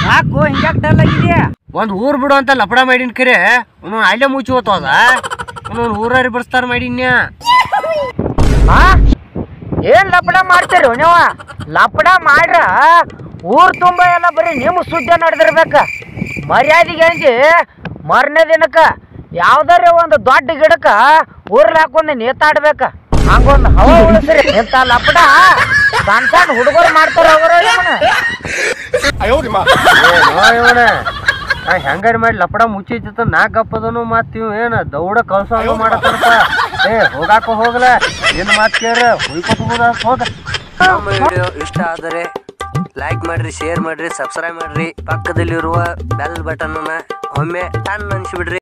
ಯಾಕೋ ಹಿಂಗ್ಯಾಕ್ ಡಲ್ ಆಗಿದ್ಯಾ ಒಂದ್ ಊರ್ ಬಿಡು ಅಂತ ಲಪಡ ಮಾಡಿನ ಕರೆ ಅವನು ಅಲ್ಲೇ ಮುಚ್ಚಿ ಹೋತದ ಅವನು ಊರಾರಿ ಬರ್ಸ್ತಾರ ಮಾಡಿನ್ಯ ಹಾ ಏನ್ ಲಪಡ ಮಾಡ್ತೀರಿ ನೀವು ಲಪಡ ಮಾಡ್ರ ಊರ್ ತುಂಬ ಎಲ್ಲ ಬರೀ ನಿಮ್ಮ ಸುದ್ದಿ ನಡೆದಿರ್ಬೇಕ ಮರ್ಯಾದೆಗೆ ಅಂಜಿ ಮರನೇ ದಿನಕ್ಕ ಯಾವ್ದಾರ ಒಂದು ದೊಡ್ಡ ಗಿಡಕ್ಕ ಊರ್ಲ್ ಹಾಕೊಂಡ್ ನೇತಾಡ್ಬೇಕ ಹಂಗೊಂದು ಹವ ಉಳಿಸ್ರಿ ಇಂಥ ಲಪಡ ಸಣ್ಣ ಸಣ್ಣ ಹುಡುಗರು ಮಾಡ್ತಾರ ಅವರು ಇವನ ನಾ ಹೆಂಗಾರ ಮಾಡಿ ಲಪಡ ಮುಚ್ಚಿತ್ತ ನಾ ಗಪ್ಪದನು ಮತ್ ಇವ್ ಏನ ದೌಡ ಕಳ್ಸೋ ಮಾಡತ್ತಾರಪ್ಪ ಏ ಹೋಗಾಕ ಹೋಗಲ ಏನ್ ಮಾತ್ ಕೇಳ ಹುಯ್ಕೊತ ಹೋದ ಹೋಗ ನಮ್ಮ ವಿಡಿಯೋ ಇಷ್ಟ ಆದರೆ ಲೈಕ್ ಮಾಡ್ರಿ ಶೇರ್ ಮಾಡ್ರಿ ಸಬ್ಸ್ಕ್ರೈಬ್ ಮಾಡ್ರಿ ಪಕ್ಕದಲ್ಲಿರುವ ಬೆಲ್ ಬಟನ್ ಒಮ್ಮೆ ಟನ್ ಅನ್ಸಿಬಿಡ್ರಿ